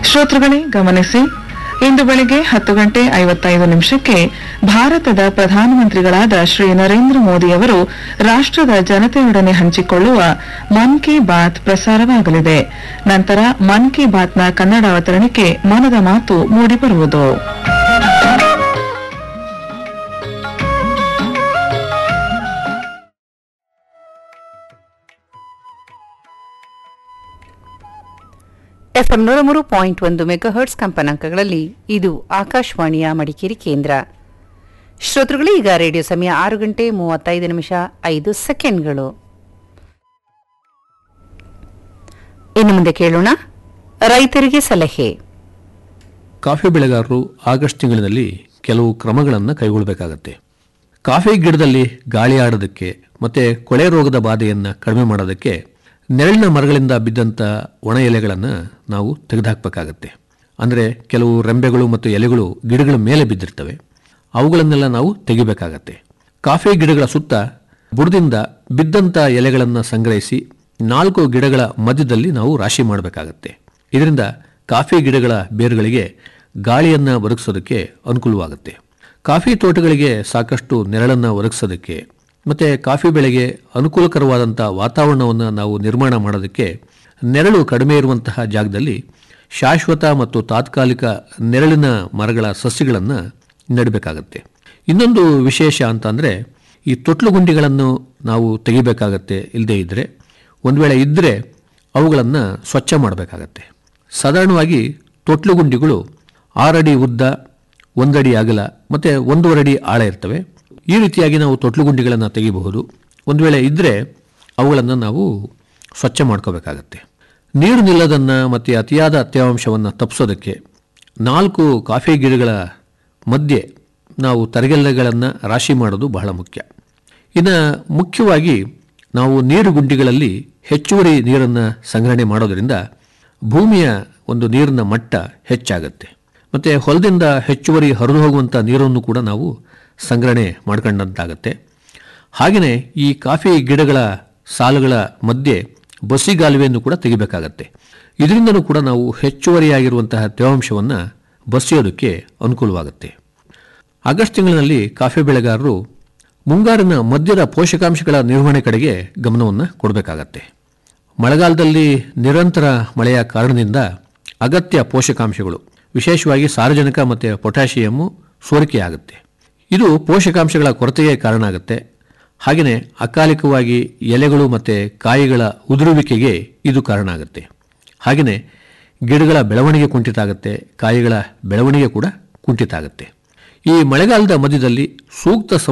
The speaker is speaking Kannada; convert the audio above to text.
ಶ್ರೋತೃಗಳೇ ಗಮನಿಸಿ ಇಂದು ಬೆಳಗ್ಗೆ ಹತ್ತು ಗಂಟೆ ಐವತ್ತೈದು ನಿಮಿಷಕ್ಕೆ ಭಾರತದ ಪ್ರಧಾನಮಂತ್ರಿಗಳಾದ ಶ್ರೀ ನರೇಂದ್ರ ಮೋದಿ ಅವರು ರಾಷ್ಟ್ರದ ಜನತೆಯೊಡನೆ ಹಂಚಿಕೊಳ್ಳುವ ಮನ್ ಕಿ ಬಾತ್ ಪ್ರಸಾರವಾಗಲಿದೆ ನಂತರ ಮನ್ ಕಿ ಬಾತ್ನ ಕನ್ನಡ ಅವತರಣಿಕೆ ಮನದ ಮಾತು ಮೂಡಿಬರುವುದು ಎಫ್ಎಂ ನೂರ ಮೂರು ಪಾಯಿಂಟ್ ಒಂದು ಮೆಗಾಹರ್ಟ್ಸ್ ಕಂಪನಾಂಕಗಳಲ್ಲಿ ಇದು ಆಕಾಶವಾಣಿಯ ಮಡಿಕೇರಿ ಕೇಂದ್ರ ಶ್ರೋತೃಗಳು ಈಗ ರೇಡಿಯೋ ಸಮಯ ಆರು ಗಂಟೆ ಮೂವತ್ತೈದು ನಿಮಿಷ ಐದು ಸೆಕೆಂಡ್ಗಳು ಇನ್ನು ಮುಂದೆ ಕೇಳೋಣ ರೈತರಿಗೆ ಸಲಹೆ ಕಾಫಿ ಬೆಳೆಗಾರರು ಆಗಸ್ಟ್ ತಿಂಗಳಿನಲ್ಲಿ ಕೆಲವು ಕ್ರಮಗಳನ್ನು ಕೈಗೊಳ್ಳಬೇಕಾಗತ್ತೆ ಕಾಫಿ ಗಿಡದಲ್ಲಿ ಗಾಳಿ ಆಡೋದಕ್ಕೆ ಮತ್ತು ಕೊಳೆ ರೋಗದ ಬಾಧೆಯನ್ನು ಕಡಿಮೆ ಮಾಡೋದಕ್ಕೆ ನೆರಳಿನ ಮರಗಳಿಂದ ಬಿದ್ದಂಥ ಒಣ ಎಲೆಗಳನ್ನು ನಾವು ತೆಗೆದುಹಾಕಬೇಕಾಗತ್ತೆ ಅಂದರೆ ಕೆಲವು ರೆಂಬೆಗಳು ಮತ್ತು ಎಲೆಗಳು ಗಿಡಗಳ ಮೇಲೆ ಬಿದ್ದಿರ್ತವೆ ಅವುಗಳನ್ನೆಲ್ಲ ನಾವು ತೆಗಿಬೇಕಾಗತ್ತೆ ಕಾಫಿ ಗಿಡಗಳ ಸುತ್ತ ಬುಡದಿಂದ ಬಿದ್ದಂಥ ಎಲೆಗಳನ್ನು ಸಂಗ್ರಹಿಸಿ ನಾಲ್ಕು ಗಿಡಗಳ ಮಧ್ಯದಲ್ಲಿ ನಾವು ರಾಶಿ ಮಾಡಬೇಕಾಗತ್ತೆ ಇದರಿಂದ ಕಾಫಿ ಗಿಡಗಳ ಬೇರುಗಳಿಗೆ ಗಾಳಿಯನ್ನು ಒದಗಿಸೋದಕ್ಕೆ ಅನುಕೂಲವಾಗುತ್ತೆ ಕಾಫಿ ತೋಟಗಳಿಗೆ ಸಾಕಷ್ಟು ನೆರಳನ್ನು ಒದಗಿಸೋದಕ್ಕೆ ಮತ್ತು ಕಾಫಿ ಬೆಳೆಗೆ ಅನುಕೂಲಕರವಾದಂಥ ವಾತಾವರಣವನ್ನು ನಾವು ನಿರ್ಮಾಣ ಮಾಡೋದಕ್ಕೆ ನೆರಳು ಕಡಿಮೆ ಇರುವಂತಹ ಜಾಗದಲ್ಲಿ ಶಾಶ್ವತ ಮತ್ತು ತಾತ್ಕಾಲಿಕ ನೆರಳಿನ ಮರಗಳ ಸಸ್ಯಗಳನ್ನು ನೆಡಬೇಕಾಗತ್ತೆ ಇನ್ನೊಂದು ವಿಶೇಷ ಅಂತಂದರೆ ಈ ತೊಟ್ಲು ಗುಂಡಿಗಳನ್ನು ನಾವು ತೆಗಿಬೇಕಾಗತ್ತೆ ಇಲ್ಲದೇ ಇದ್ದರೆ ಒಂದು ವೇಳೆ ಇದ್ದರೆ ಅವುಗಳನ್ನು ಸ್ವಚ್ಛ ಮಾಡಬೇಕಾಗತ್ತೆ ಸಾಧಾರಣವಾಗಿ ತೊಟ್ಲು ಗುಂಡಿಗಳು ಆರಡಿ ಉದ್ದ ಒಂದಡಿ ಅಗಲ ಮತ್ತು ಒಂದೂವರೆ ಅಡಿ ಆಳ ಇರ್ತವೆ ಈ ರೀತಿಯಾಗಿ ನಾವು ತೊಟ್ಲು ಗುಂಡಿಗಳನ್ನು ತೆಗಿಬಹುದು ಒಂದು ವೇಳೆ ಇದ್ದರೆ ಅವುಗಳನ್ನು ನಾವು ಸ್ವಚ್ಛ ಮಾಡ್ಕೋಬೇಕಾಗತ್ತೆ ನೀರು ನಿಲ್ಲದನ್ನು ಮತ್ತು ಅತಿಯಾದ ತೇವಾಂಶವನ್ನು ತಪ್ಪಿಸೋದಕ್ಕೆ ನಾಲ್ಕು ಕಾಫಿ ಗಿಡಗಳ ಮಧ್ಯೆ ನಾವು ತರಗೆಲೆಗಳನ್ನು ರಾಶಿ ಮಾಡೋದು ಬಹಳ ಮುಖ್ಯ ಇನ್ನು ಮುಖ್ಯವಾಗಿ ನಾವು ನೀರು ಗುಂಡಿಗಳಲ್ಲಿ ಹೆಚ್ಚುವರಿ ನೀರನ್ನು ಸಂಗ್ರಹಣೆ ಮಾಡೋದರಿಂದ ಭೂಮಿಯ ಒಂದು ನೀರಿನ ಮಟ್ಟ ಹೆಚ್ಚಾಗತ್ತೆ ಮತ್ತು ಹೊಲದಿಂದ ಹೆಚ್ಚುವರಿ ಹರಿದು ಹೋಗುವಂಥ ನೀರನ್ನು ಕೂಡ ನಾವು ಸಂಗ್ರಹಣೆ ಮಾಡ್ಕೊಂಡಂತಾಗತ್ತೆ ಹಾಗೆಯೇ ಈ ಕಾಫಿ ಗಿಡಗಳ ಸಾಲುಗಳ ಮಧ್ಯೆ ಬಸಿಗಾಲುವೆಯನ್ನು ಕೂಡ ತೆಗಿಬೇಕಾಗತ್ತೆ ಇದರಿಂದನೂ ಕೂಡ ನಾವು ಹೆಚ್ಚುವರಿಯಾಗಿರುವಂತಹ ತೇವಾಂಶವನ್ನು ಬಸಿಯೋದಕ್ಕೆ ಅನುಕೂಲವಾಗುತ್ತೆ ಆಗಸ್ಟ್ ತಿಂಗಳಿನಲ್ಲಿ ಕಾಫಿ ಬೆಳೆಗಾರರು ಮುಂಗಾರಿನ ಮಧ್ಯದ ಪೋಷಕಾಂಶಗಳ ನಿರ್ವಹಣೆ ಕಡೆಗೆ ಗಮನವನ್ನು ಕೊಡಬೇಕಾಗತ್ತೆ ಮಳೆಗಾಲದಲ್ಲಿ ನಿರಂತರ ಮಳೆಯ ಕಾರಣದಿಂದ ಅಗತ್ಯ ಪೋಷಕಾಂಶಗಳು ವಿಶೇಷವಾಗಿ ಸಾರಜನಕ ಮತ್ತು ಪೊಟ್ಯಾಷಿಯಮ್ಮು ಸೋರಿಕೆಯಾಗುತ್ತೆ ಇದು ಪೋಷಕಾಂಶಗಳ ಕೊರತೆಗೆ ಕಾರಣ ಆಗುತ್ತೆ ಹಾಗೆಯೇ ಅಕಾಲಿಕವಾಗಿ ಎಲೆಗಳು ಮತ್ತು ಕಾಯಿಗಳ ಉದುರುವಿಕೆಗೆ ಇದು ಕಾರಣ ಆಗುತ್ತೆ ಹಾಗೆಯೇ ಗಿಡಗಳ ಬೆಳವಣಿಗೆ ಕುಂಠಿತ ಆಗುತ್ತೆ ಕಾಯಿಗಳ ಬೆಳವಣಿಗೆ ಕೂಡ ಕುಂಠಿತ ಆಗುತ್ತೆ ಈ ಮಳೆಗಾಲದ ಮಧ್ಯದಲ್ಲಿ ಸೂಕ್ತ